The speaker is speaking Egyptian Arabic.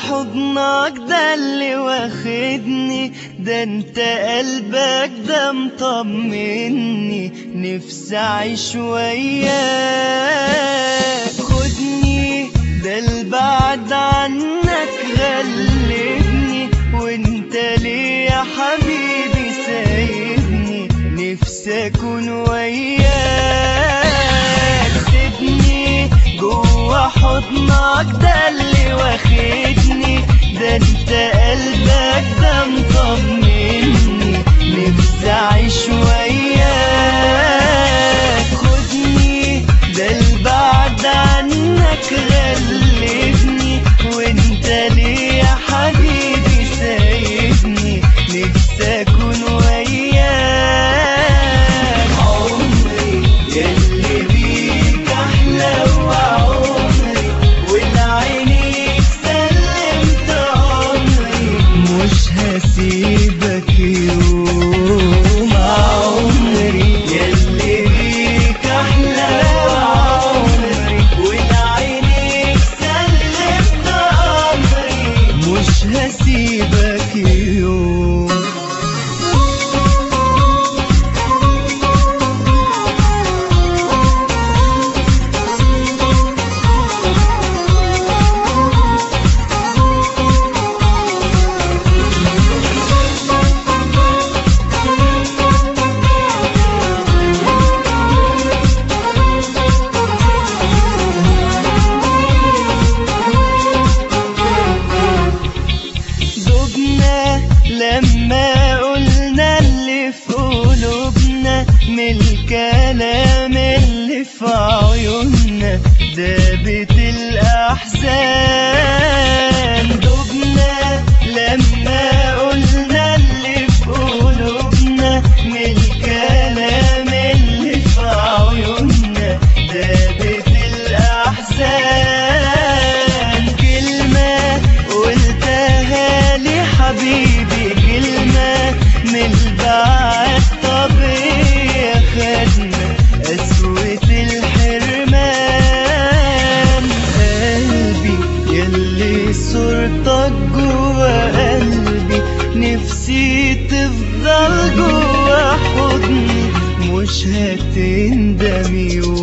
حضنك ده اللي واخدني ده انت قلبك ده مطمني نفسي اعيش وياك خدني ده البعد عنك غلبني وانت ليه يا حبيبي سايبني نفسي اكون وياك سيبني جوا حضنك ده اللي واخدني ده انت قلبك ده مطمني نفسي اعيش وياك خدني ده البعد عنك غلبني وانت ليه يا حبيبي سايبني نفسي اكون وياك عمري يلي بيك احلى وعمري ولعينيك سلمت عمري مش هسيبك يوم عمري يلي بيك احلى وعمري ولعينيك سلمت عمري مش هسيبك يوم دبنا لما قلنا اللي في قلوبنا من الكلام اللي في عيوننا دابت الأحزان دبنا لما قلنا اللي في قلوبنا من الكلام اللي في عيوننا دابت الأحزان كلمة قلتها لي حبيبي كلمة من البعد طبيعي خدنا قسوة الحرمان قلبي يلي صورتك جوا قلبي نفسي تفضل جوا حضني مش هتندم يوم